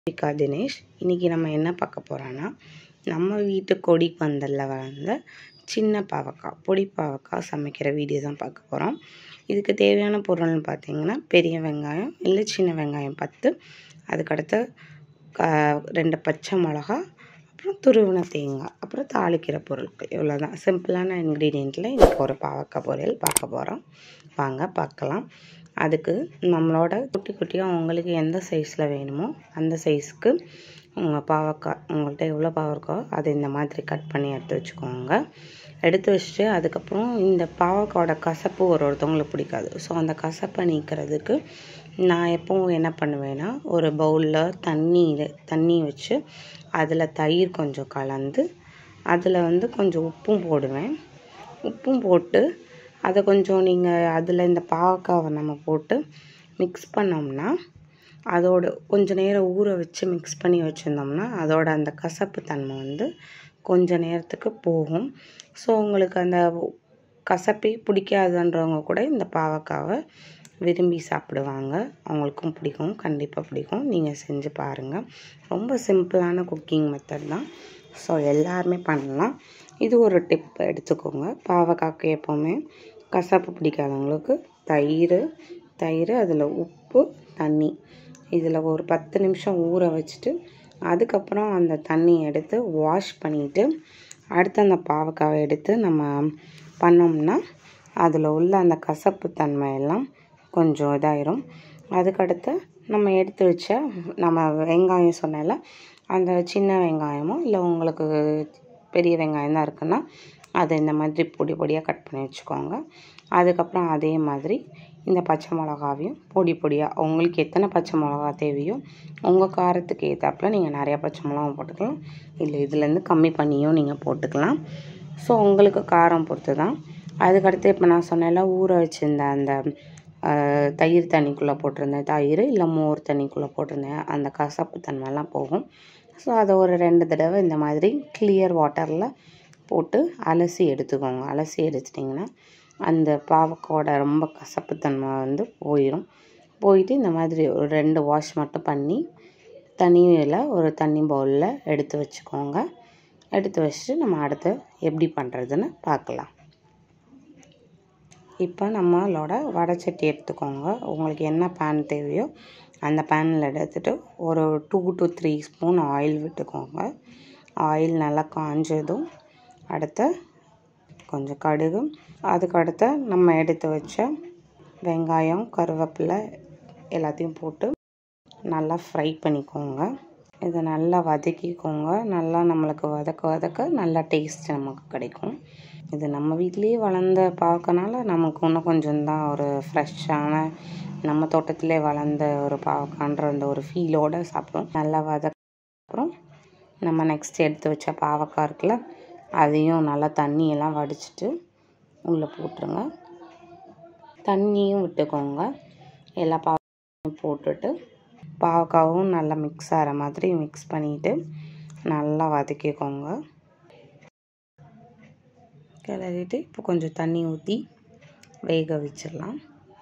ஸ்ரீகா தினேஷ் இன்றைக்கி நம்ம என்ன பார்க்க போகிறோன்னா நம்ம வீட்டு கொடி பந்தலில் வளர்ந்த சின்ன பாவக்காய் பொடி பாவக்காய் சமைக்கிற வீடியோ தான் பார்க்க போகிறோம் இதுக்கு தேவையான பொருள்னு பார்த்தீங்கன்னா பெரிய வெங்காயம் இல்லை சின்ன வெங்காயம் பத்து அதுக்கடுத்து க ரெண்டு பச்சை மிளகா அப்புறம் துருவின தேங்காய் அப்புறம் தாளிக்கிற பொருட்கள் இவ்வளோ தான் சிம்பிளான இன்க்ரீடியண்ட்டில் இன்றைக்கி ஒரு பாவக்காய் பொரியல் பார்க்க போகிறோம் வாங்க பார்க்கலாம் அதுக்கு நம்மளோட குட்டி குட்டியாக உங்களுக்கு எந்த சைஸில் வேணுமோ அந்த சைஸ்க்கு உங்கள் பாவக்காய் உங்கள்கிட்ட எவ்வளோ பாவக்காய் அதை இந்த மாதிரி கட் பண்ணி எடுத்து வச்சுக்கோங்க எடுத்து வச்சுட்டு அதுக்கப்புறம் இந்த பாவக்காயோட கசப்பு ஒரு ஒருத்தவங்களுக்கு பிடிக்காது ஸோ அந்த கசப்பை நீக்கிறதுக்கு நான் எப்பவும் என்ன பண்ணுவேன்னா ஒரு பவுலில் தண்ணி தண்ணி வச்சு அதில் தயிர் கொஞ்சம் கலந்து அதில் வந்து கொஞ்சம் உப்பும் போடுவேன் உப்பும் போட்டு அதை கொஞ்சம் நீங்கள் அதில் இந்த பாவக்காவை நம்ம போட்டு மிக்ஸ் பண்ணோம்னா அதோட கொஞ்ச நேரம் ஊற வச்சு மிக்ஸ் பண்ணி வச்சுருந்தோம்னா அதோட அந்த கசப்பு தன்மை வந்து கொஞ்ச நேரத்துக்கு போகும் ஸோ உங்களுக்கு அந்த கசப்பே பிடிக்காதுன்றவங்க கூட இந்த பாவக்காவை விரும்பி சாப்பிடுவாங்க அவங்களுக்கும் பிடிக்கும் கண்டிப்பாக பிடிக்கும் நீங்கள் செஞ்சு பாருங்கள் ரொம்ப சிம்பிளான குக்கிங் மெத்தட் தான் ஸோ எல்லாருமே பண்ணலாம் இது ஒரு டிப் எடுத்துக்கோங்க பாவக்காய்க்கு எப்போவுமே கசப்பு பிடிக்காதவங்களுக்கு தயிர் தயிர் அதில் உப்பு தண்ணி இதில் ஒரு பத்து நிமிஷம் ஊற வச்சுட்டு அதுக்கப்புறம் அந்த தண்ணி எடுத்து வாஷ் பண்ணிவிட்டு அடுத்து அந்த பாவக்காவை எடுத்து நம்ம பண்ணோம்னா அதில் உள்ள அந்த கசப்பு தன்மை எல்லாம் கொஞ்சம் இதாயிரும் அதுக்கடுத்து நம்ம எடுத்து வச்ச நம்ம வெங்காயம் சொன்னல அந்த சின்ன வெங்காயமோ இல்லை உங்களுக்கு பெரிய வெங்காயம் தான் இருக்குன்னா அதை இந்த மாதிரி பொடி பொடியாக கட் பண்ணி வச்சுக்கோங்க அதுக்கப்புறம் அதே மாதிரி இந்த பச்சை மிளகாவையும் பொடி பொடியாக உங்களுக்கு எத்தனை பச்சை மிளகா தேவையோ உங்கள் காரத்துக்கு ஏற்றாப்புல நீங்கள் நிறையா பச்சை மிளகா போட்டுக்கலாம் இல்லை இதுலேருந்து கம்மி பண்ணியும் நீங்கள் போட்டுக்கலாம் ஸோ உங்களுக்கு காரம் பொறுத்து தான் அதுக்கடுத்து இப்போ நான் சொன்னேன்ல ஊற வச்சுருந்த அந்த தயிர் தண்ணிக்குள்ளே போட்டிருந்தேன் தயிர் இல்லை மோர் தண்ணிக்குள்ளே போட்டிருந்தேன் அந்த கசப்பு தன்மைலாம் போகும் ஸோ அதை ஒரு ரெண்டு தடவை இந்த மாதிரி கிளியர் வாட்டரில் போட்டு அலசி எடுத்துக்கோங்க அலசி எடுத்துட்டிங்கன்னா அந்த பாவக்கோட ரொம்ப கசப்புத்தன்மை வந்து போயிடும் போயிட்டு இந்த மாதிரி ஒரு ரெண்டு வாஷ் மட்டும் பண்ணி தண்ணியில் ஒரு தண்ணி பவுலில் எடுத்து வச்சுக்கோங்க எடுத்து வச்சுட்டு நம்ம அடுத்து எப்படி பண்ணுறதுன்னு பார்க்கலாம் இப்போ நம்மளோட வடைச்சட்டி எடுத்துக்கோங்க உங்களுக்கு என்ன பேன் தேவையோ அந்த பேனில் எடுத்துகிட்டு ஒரு two to three spoon oil விட்டுக்கோங்க ஆயில் நல்லா காஞ்சதும் அடுத்து கொஞ்சம் கடுகு அதுக்கு அடுத்து நம்ம எடுத்து வச்ச வெங்காயம் கருவேப்பிலை எல்லாத்தையும் போட்டு நல்லா ஃப்ரை பண்ணிக்கோங்க இதை நல்லா வதக்கிக்கோங்க நல்லா நம்மளுக்கு வதக்க வதக்க நல்லா டேஸ்ட் நமக்கு கிடைக்கும் இது நம்ம வீட்லேயே வளர்ந்த பார்க்கனால நமக்கு இன்னும் கொஞ்சம் தான் ஒரு ஃப்ரெஷ்ஷான நம்ம தோட்டத்திலே வளர்ந்த ஒரு பாவக்கான்ற அந்த ஒரு ஃபீலோடு சாப்பிடும் நல்லா வதக்க அப்புறம் நம்ம நெக்ஸ்ட் எடுத்து வச்ச பாவக்காய் இருக்குல்ல அதையும் நல்லா தண்ணியெல்லாம் வடிச்சிட்டு உள்ளே போட்டுருங்க தண்ணியும் விட்டுக்கோங்க எல்லா பாவக்காயும் போட்டுட்டு பாவக்காவும் நல்லா மிக்ஸ் ஆகிற மாதிரி மிக்ஸ் பண்ணிவிட்டு நல்லா வதக்கிக்கோங்க கிளறிட்டு இப்போ கொஞ்சம் தண்ணி ஊற்றி வேக வச்சிடலாம்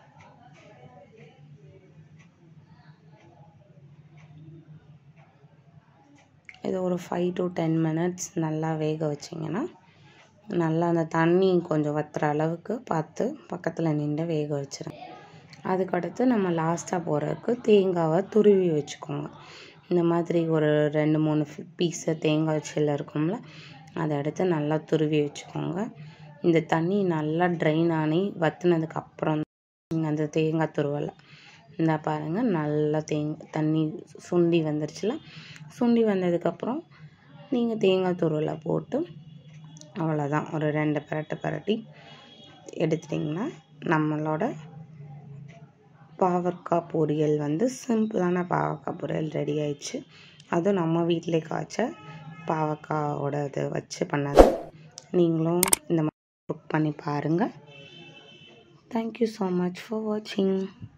இது ஒரு ஃபைவ் டு டென் மினிட்ஸ் நல்லா வேக வச்சிங்கன்னா நல்லா அந்த தண்ணி கொஞ்சம் வத்துற அளவுக்கு பார்த்து பக்கத்தில் நின்று வேக வச்சிருங்க அதுக்கடுத்து நம்ம லாஸ்ட்டாக போகிறதுக்கு தேங்காவை துருவி வச்சுக்கோங்க இந்த மாதிரி ஒரு ரெண்டு மூணு பீஸு தேங்காய் சில்ல இருக்கும்ல அதை எடுத்து நல்லா துருவி வச்சுக்கோங்க இந்த தண்ணி நல்லா ட்ரைன் ஆனி வத்துனதுக்கு அப்புறம் நீங்கள் அந்த தேங்காய் துருவலை இந்த பாருங்கள் நல்லா தேங் தண்ணி சுண்டி வந்துருச்சுல சுண்டி வந்ததுக்கப்புறம் நீங்கள் தேங்காய் துருவலை போட்டு அவ்வளோதான் ஒரு ரெண்டு பரட்டு பரட்டி எடுத்துட்டிங்கன்னா நம்மளோட பாவக்காய் பொரியல் வந்து சிம்பிளான பாவக்காய் பொரியல் ரெடி ஆயிடுச்சு அதுவும் நம்ம வீட்டிலே காய்ச்ச பாவக்காயோட இது வச்சு பண்ணது நீங்களும் இந்த மாதிரி குக் பண்ணி பாருங்கள் தேங்க்யூ ஸோ மச் ஃபார் வாட்சிங்